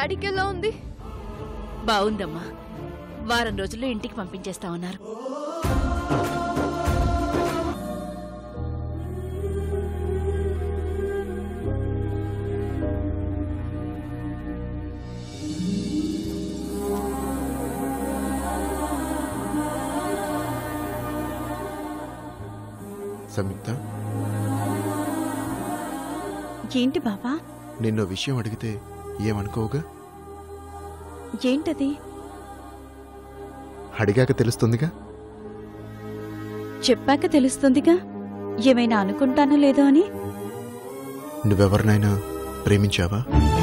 డాడీకి ఎలా ఉంది బాగుందమ్మా వారం రోజుల్లో ఇంటికి పంపించేస్తా ఉన్నారు సంయుక్త ఏంటి బావా నిన్నో విషయం అడిగితే ఏమనుకోవుగా ఏంటది అడిగాక తెలుస్తుందిగా చెప్పాక తెలుస్తుందిగా ఏమైనా అనుకుంటానో లేదో అని నువ్వెవరినైనా ప్రేమించావా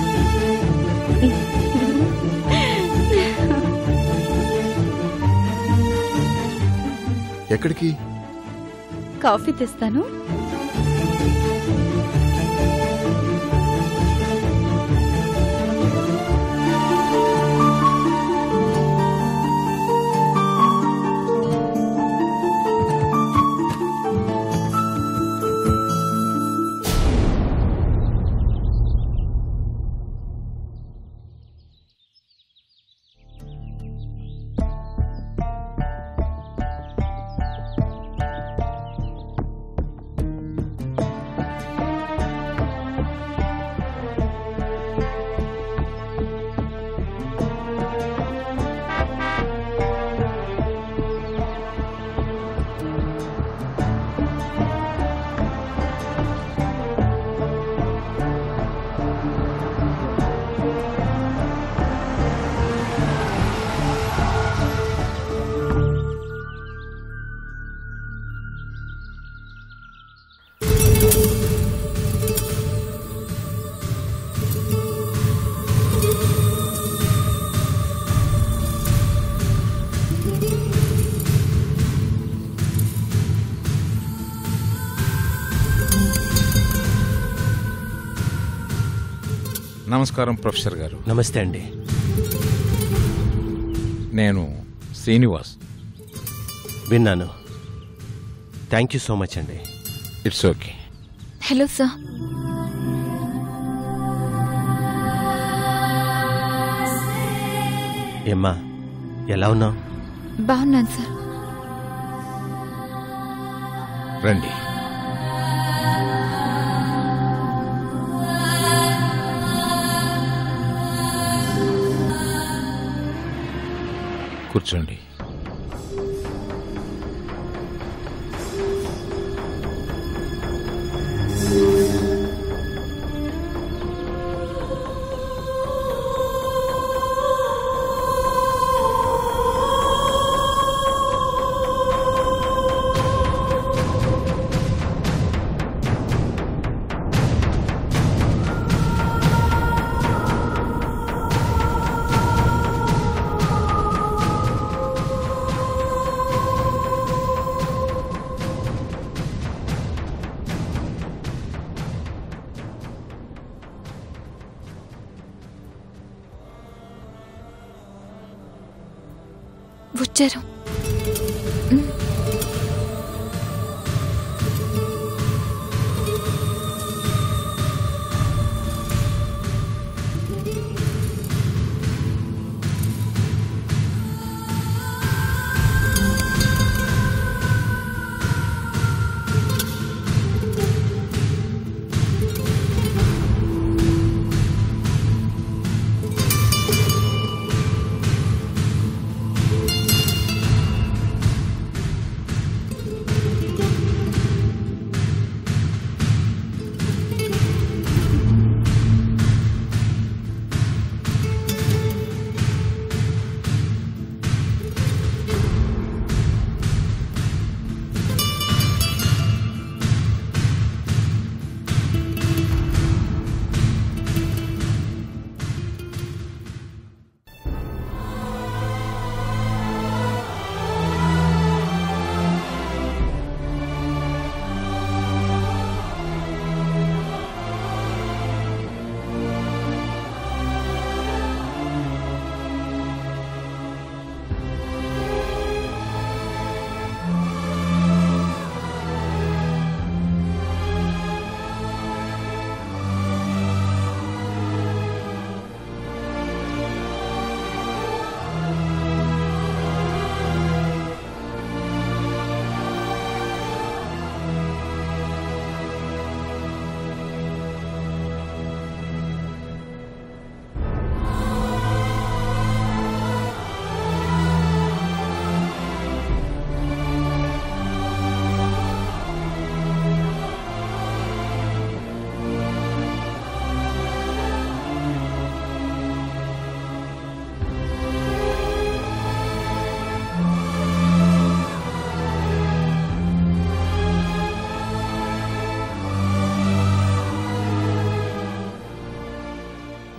ఎక్కడికి కాఫీ తెస్తాను నమస్కారం ప్రొఫెసర్ గారు నమస్తే అండి నేను శ్రీనివాస్ విన్నాను థ్యాంక్ యూ సో మచ్ అండి ఇట్స్ ఓకే హలో సార్ ఏమ్మా ఎలా ఉన్నావు బాగున్నాను సార్ రండి కూర్చోండి వచ్చారు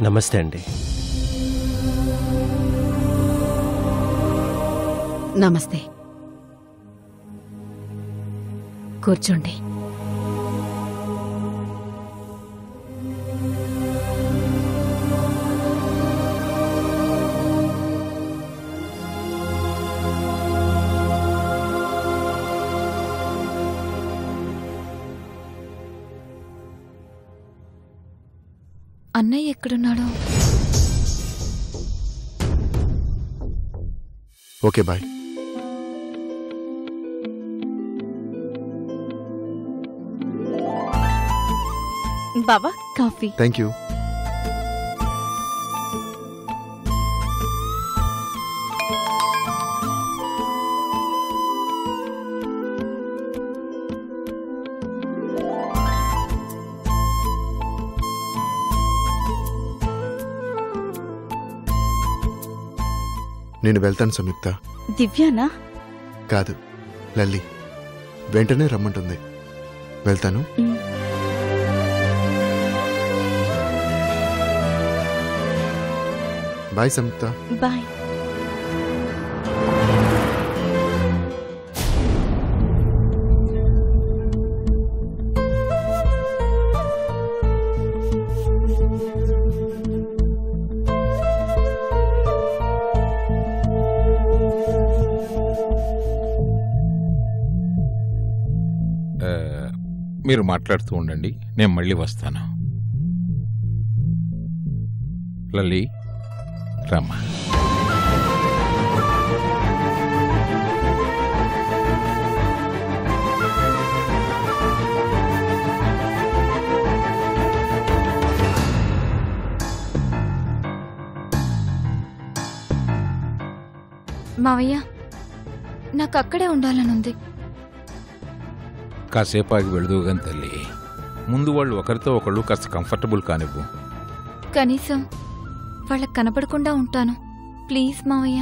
నమస్తే అండి నమస్తే కూర్చోండి అన్నయ్య ఎక్కడున్నాడు ఓకే బాయ్ బావా కాఫీ థ్యాంక్ యూ నేను వెళ్తాను సంయుక్త దివ్యానా కాదు లల్లి వెంటనే రమ్మంటుంది వెళ్తాను మ్. బాయ్ సంయుక్త బాయ్ ఆ, మీరు మాట్లాడుతూ ఉండండి నేను మళ్ళీ వస్తాను లలి రమ్మా మావయ్య నాకు అక్కడే ఉండాలనుంది కాసేపు ఆగి వెళుదువు గాని తల్లి ముందు వాళ్ళు ఒకరితో ఒకళ్ళు కాస్త కంఫర్టబుల్ కానివ్వు కనీసం వాళ్ళకి కనపడకుండా ఉంటాను ప్లీజ్ మావయ్య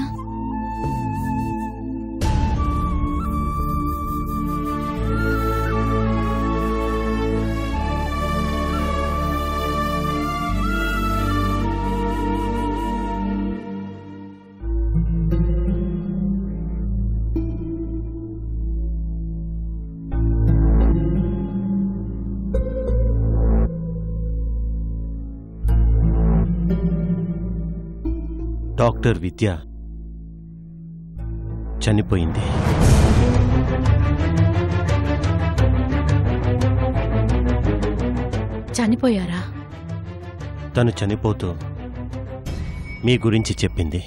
డాక్టర్ విద్య చనిపోయింది చనిపోయారా తను చనిపోతూ మీ గురించి చెప్పింది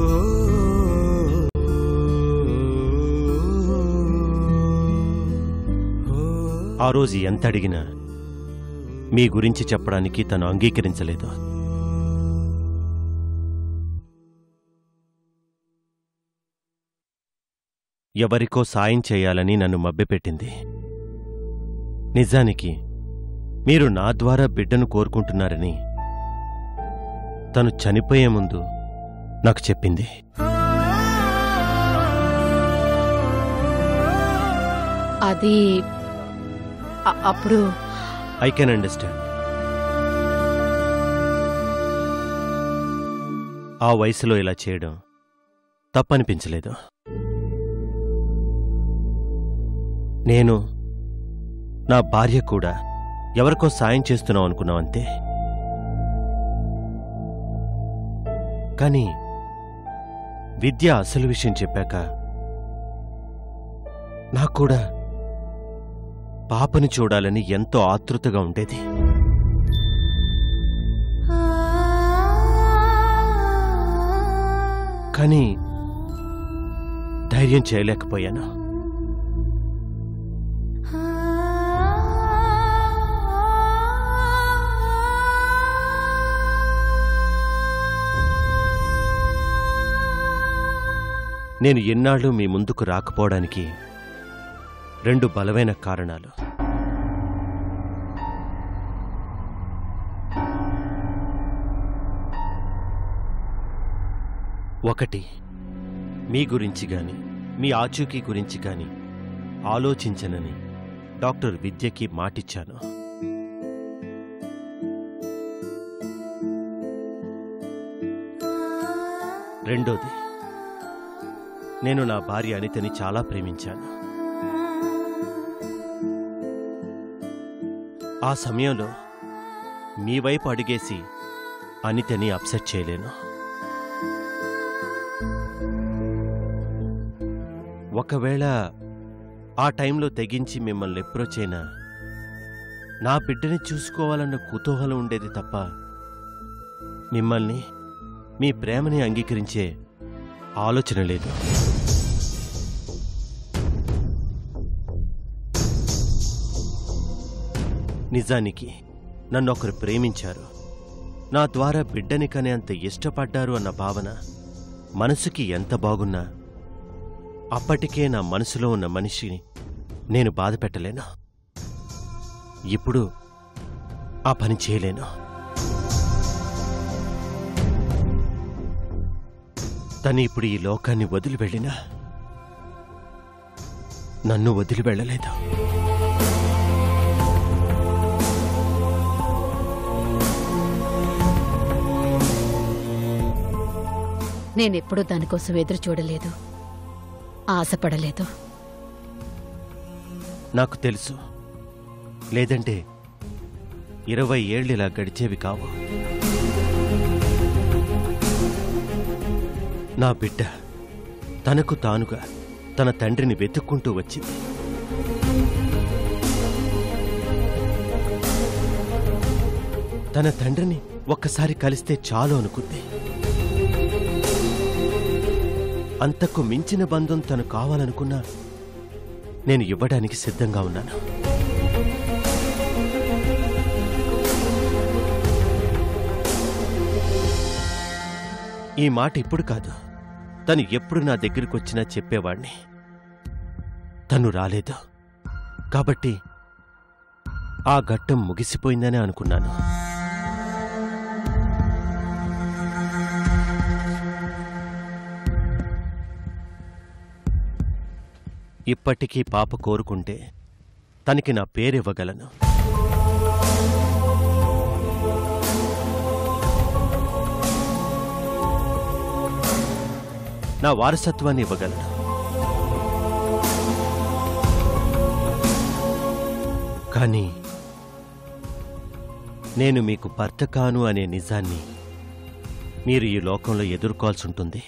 ఆ రోజు ఎంత అడిగినా మీ గురించి చెప్పడానికి తను అంగీకరించలేదు ఎవరికో సాయం చేయాలని నన్ను మభ్యపెట్టింది నిజానికి మీరు నా ద్వారా బిడ్డను కోరుకుంటున్నారని తను చనిపోయే ముందు నాకు చెప్పింది అది అ- అప్పుడు ఐ కెన్ అండర్స్టాండ్ ఆ వయసులో ఇలా చేయడం తప్పనిపించలేదు నేను నా భార్య కూడా ఎవరికో సాయం చేస్తున్నాం అనుకున్నాం అంతే కానీ విద్య అసలు విషయం చెప్పాక నాకు కూడా పాపని చూడాలని ఎంతో ఆతృతగా ఉండేది కానీ ధైర్యం చేయలేకపోయాను నేను ఎన్నాళ్ళు మీ ముందుకు రాకపోవడానికి రెండు బలమైన కారణాలు ఒకటి మీ గురించి గాని మీ ఆచూకీ గురించి గాని ఆలోచించనని డాక్టర్ విద్యకి మాటిచ్చాను రెండోది నేను నా భార్య అనితని చాలా ప్రేమించాను ఆ సమయంలో మీ వైపు అడిగేసి అనితని అప్సెట్ చేయలేను ఒకవేళ ఆ టైంలో తెగించి మిమ్మల్ని అప్రోచ్ అయినా నా బిడ్డని చూసుకోవాలన్న కుతూహలం ఉండేది తప్ప మిమ్మల్ని మీ ప్రేమని అంగీకరించే ఆలోచన లేదు నిజానికి నన్ను ఒకరు ప్రేమించారు నా ద్వారా బిడ్డని కనేంత ఇష్టపడ్డారు అన్న భావన మనసుకి ఎంత బాగున్నా అప్పటికే నా మనసులో ఉన్న మనిషిని నేను బాధ పెట్టలేను ఇప్పుడు ఆ పని చేయలేను తను ఇప్పుడు ఈ లోకాన్ని వదిలి వెళ్ళినా నన్ను వదిలి వెళ్ళలేదు నేనెప్పుడూ దానికోసం ఎదురు చూడలేదు ఆశపడలేదు నాకు తెలుసు లేదంటే ఇరవై ఏళ్ళు ఇలా గడిచేవి కావు నా బిడ్డ తనకు తానుగా తన తండ్రిని వెతుక్కుంటూ వచ్చింది తన తండ్రిని ఒక్కసారి కలిస్తే చాలు అనుకుంది అంతకు మించిన బంధం తను కావాలనుకున్నా నేను ఇవ్వడానికి సిద్ధంగా ఉన్నాను ఈ మాట ఇప్పుడు కాదు తను ఎప్పుడు నా దగ్గరికి వచ్చినా చెప్పేవాణ్ణి తను రాలేదు కాబట్టి ఆ ఘట్టం ముగిసిపోయిందనే అనుకున్నాను ఇప్పటికీ పాప కోరుకుంటే తనకి నా పేరివ్వగలను నా వారసత్వాన్ని ఇవ్వగలను కానీ నేను మీకు భర్త కాను అనే నిజాన్ని మీరు ఈ లోకంలో ఎదుర్కోవాల్సి ఉంటుంది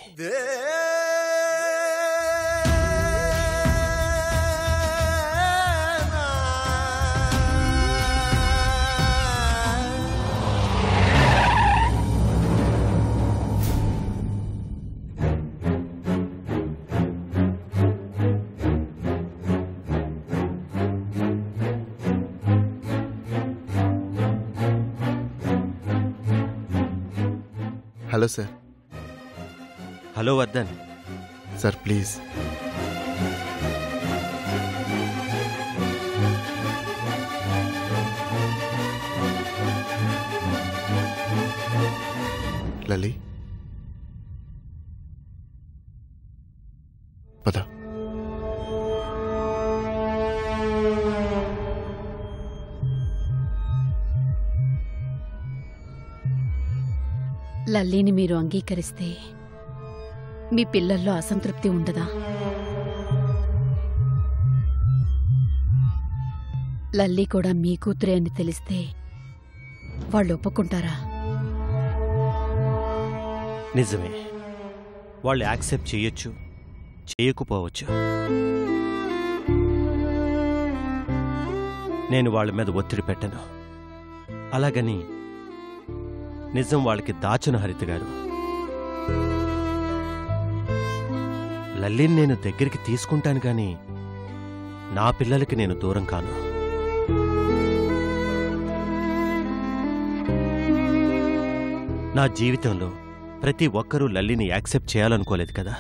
hello sir hello Vardhan sir please Lali పద లల్లీని మీరు అంగీకరిస్తే మీ పిల్లల్లో అసంతృప్తి ఉండదా లల్లీ కూడా మీ కూతురే అని తెలిస్తే వాళ్ళు ఒప్పుకుంటారా నిజమే వాళ్ళు యాక్సెప్ట్ చేయొచ్చు చేయకపోవచ్చు నేను వాళ్ళ మీద ఒత్తిడి పెట్టను అలాగని నిజం వాళ్ళకి దాచను హరిత గారు లల్లిని నేను దగ్గరికి తీసుకుంటాను గాని నా పిల్లలకి నేను దూరం కాను నా జీవితంలో ప్రతి ఒక్కరూ లల్లిని యాక్సెప్ట్ చేయాలనుకోలేదు కదా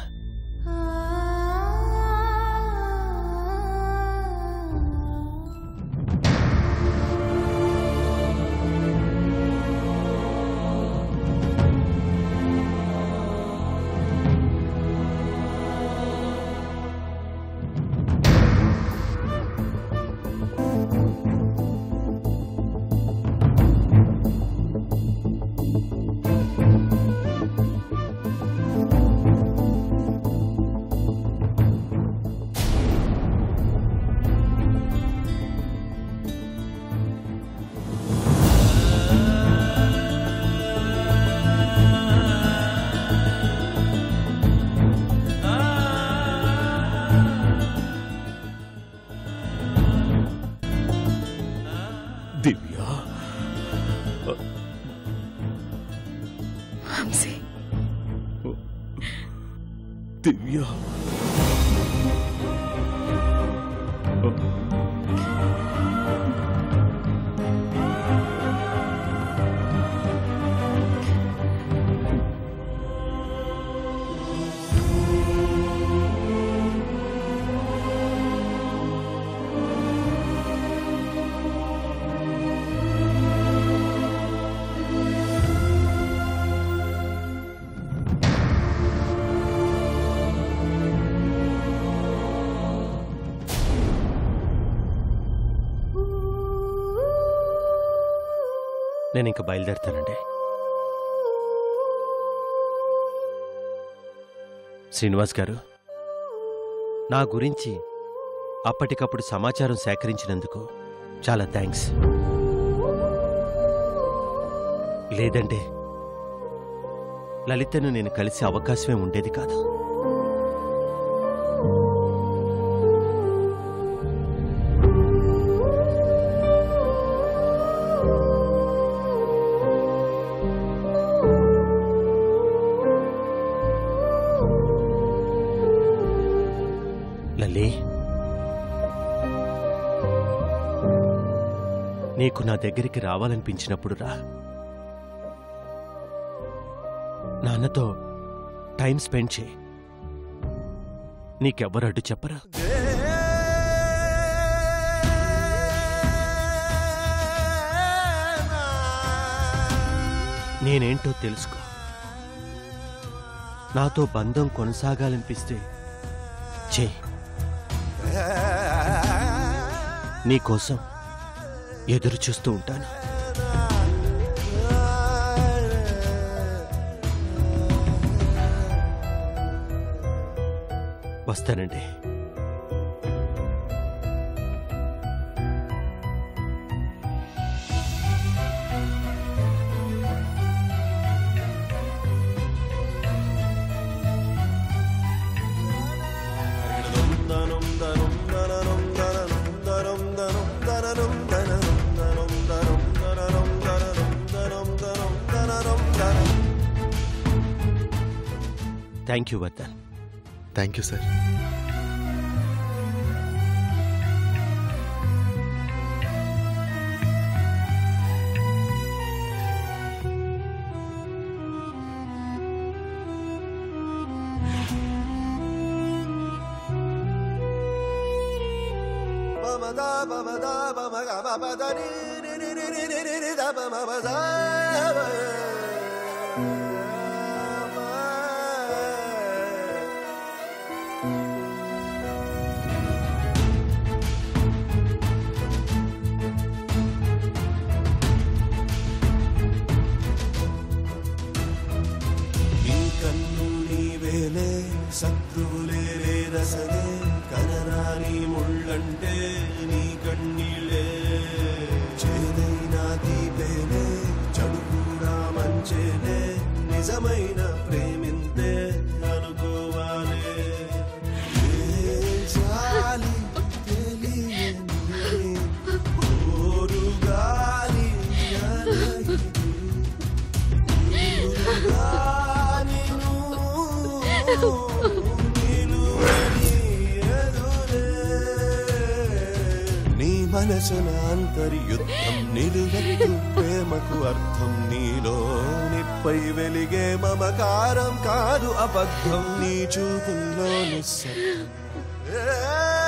అయ్యో నేను ఇంక బయలుదేరుతానండి శ్రీనివాస్ గారు నా గురించి అప్పటికప్పుడు సమాచారం సేకరించినందుకు చాలా థ్యాంక్స్ లేదంటే లలితను నేను కలిసే అవకాశమే ఉండేది కాదు లల్లి నీకు నా దగ్గరికి రావాలనిపించినప్పుడు రా నాన్నతో టైం స్పెండ్ చేయి నీకెవ్వరు అడ్డు చెప్పరా నేనేంటో తెలుసుకో నాతో బంధం కొనసాగాలనిపిస్తే చేయి నీకోసం ఎదురు చూస్తూ ఉంటాను వస్తానండి thank you Vardhan thank you sir నీ కన్ను నీవేలే శత్రువులే రసలే కనరాని ముళ్ళంటే నీ కన్నీళ్ళే చేదైన తీపేలే చెడు కూడా మంచేలే నిజమైన ప్రేమింతే అనుకోవాలే ఏ జాలి తెలియని ఓరు గాలి అలయి నీ మనసున అంతర్యుద్ధం నిలువెత్తు ప్రేమకు అర్థం నీలో నిప్పై వెలిగే మమకారం కాదు అబద్ధం నీ చూపుల్లో నిస్సత్వం